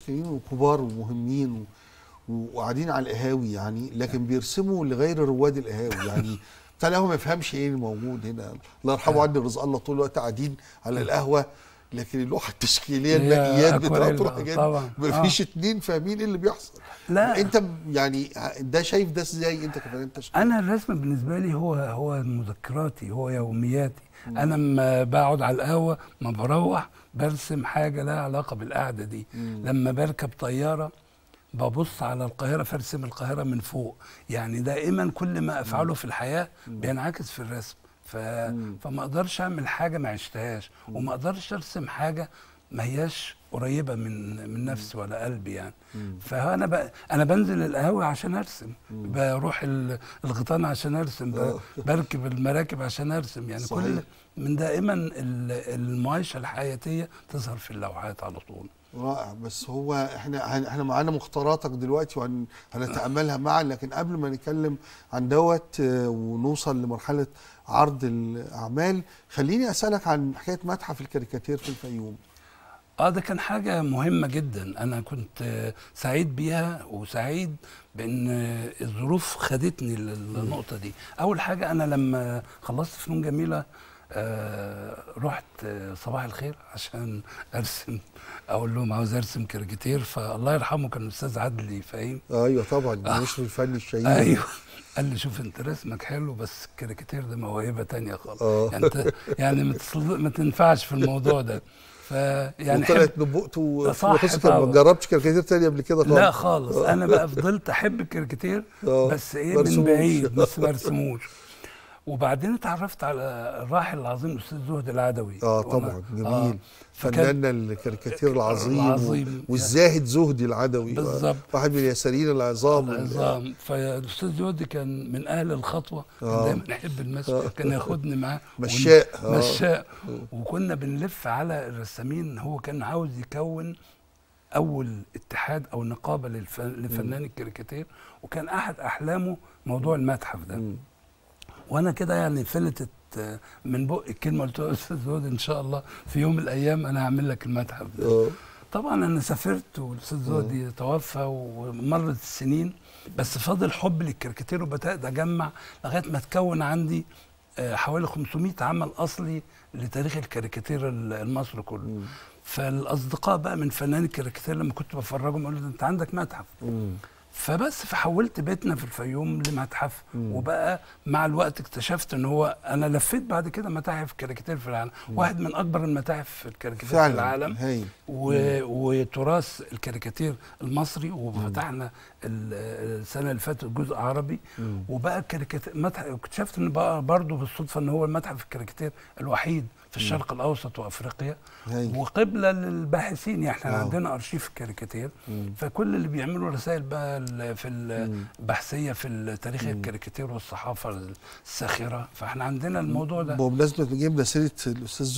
كاشكاليين كبار ومهمين و... وقاعدين على القهاوي يعني لكن بيرسموا لغير رواد القهاوي يعني بتاع القهوه ما يفهمش ايه الموجود هنا الله يرحمه عندي رزق الله طول الوقت قاعدين على القهوه لكن اللوحه التشكيليه هي الباقيات أكواريل بتاعته بقى، حاجات طبعا. ما فيش اتنين فاهمين ايه اللي بيحصل لا انت يعني ده شايف ده ازاي انت كفنان تشكيلي انا الرسم بالنسبه لي هو هو مذكراتي هو يومياتي انا لما بقعد على القهوه ما بروح برسم حاجه لها علاقه بالقعده دي لما بركب طياره ببص على القاهره فارسم القاهره من فوق يعني دائما كل ما افعله في الحياه بينعكس في الرسم ف... فما اقدرش اعمل حاجه ما عشتهاش وما اقدرش ارسم حاجه ما هياش قريبه من من نفسي ولا قلبي يعني فانا ب... انا بنزل القهوه عشان ارسم بروح ال- الغيطان عشان ارسم ب... آه. بركب المراكب عشان ارسم يعني صحيح. كل من دائما ال- المعايشه الحياتيه تظهر في اللوحات على طول رائع بس هو احنا هن- احنا معانا مختاراتك دلوقتي وهنتاملها معا لكن قبل ما نتكلم عن دوت آه، ونوصل لمرحله عرض الاعمال خليني اسالك عن حكايه متحف الكاريكاتير في الفيوم اه ده كان حاجة مهمة جدا أنا كنت آه، سعيد بيها وسعيد بأن آه، الظروف خدتني للنقطة دي أول حاجة أنا لما خلصت فنون جميلة آه رحت آه صباح الخير عشان أرسم أقول لهم عاوز أرسم كاريكاتير فالله يرحمه كان الأستاذ عدلي فاهم ايوه طبعا المشرف الفني الشهير ايوه قال لي شوف انت رسمك حلو بس الكاريكاتير ده موهبه تانية خالص آه. يعني انت يعني ما تصل- ما تنفعش في الموضوع ده فيعني حب وطلعت نبوءته صح في قصة ما طبعا. جربتش كاريكاتير تانية قبل كده خالص لا خالص انا بقى فضلت احب الكاريكاتير آه. بس ايه مرسوموش. من بعيد بس ما ارسموش وبعدين اتعرفت على الراحل العظيم الاستاذ زهد العدوي اه وأنا- طبعا جميل آه. فكان فناننا الكاريكاتير العظيم, العظيم. والزاهد زهدي العدوي بالظبط. واحد من اليساريين العظام العظام فالاستاذ زهد كان من اهل الخطوه كان آه. دايما يحب المشي آه. كان ياخدني معاه مشاء. ون- آه. مشاء وكنا بنلف على الرسامين هو كان عاوز يكون اول اتحاد او نقابه للف... لفنان الكاريكاتير وكان احد احلامه موضوع المتحف ده مم. وانا كده يعني فلتت آه، من بق الكلمه قلت له يا استاذ زهد ان شاء الله في يوم من الايام انا هعمل لك المتحف ده اه طبعا انا سافرت والاستاذ زهدي توفى ومرت السنين بس فاضل حب للكاريكاتير وبدات اجمع لغايه ما تكون عندي آه، حوالي 500 عمل اصلي لتاريخ الكاريكاتير ال- المصري كله فالاصدقاء بقى من فنان الكاريكاتير لما كنت بفرجهم قالوا لي انت عندك متحف مم. فبس فحولت بيتنا في الفيوم لمتحف وبقى مع الوقت اكتشفت ان هو انا لفيت بعد كده متاحف كاريكاتير في العالم واحد من اكبر المتاحف في الكاريكاتير في فعلا العالم هايل و... وتراث الكاريكاتير المصري وفتحنا ال- السنه اللي فاتت جزء عربي وبقى الكاريكاتير متحف اكتشفت ان بقى برضه بالصدفه ان هو المتحف الكاريكاتير الوحيد في الشرق الاوسط وافريقيا هايل. وقبله للباحثين يعني احنا آه. عندنا ارشيف الكاريكاتير فكل اللي بيعملوا رسائل بقى ال- في البحثيه في تاريخ الكاريكاتير والصحافه الساخره فاحنا عندنا الموضوع ده بمناسبة ما جبنا سيرة الأستاذ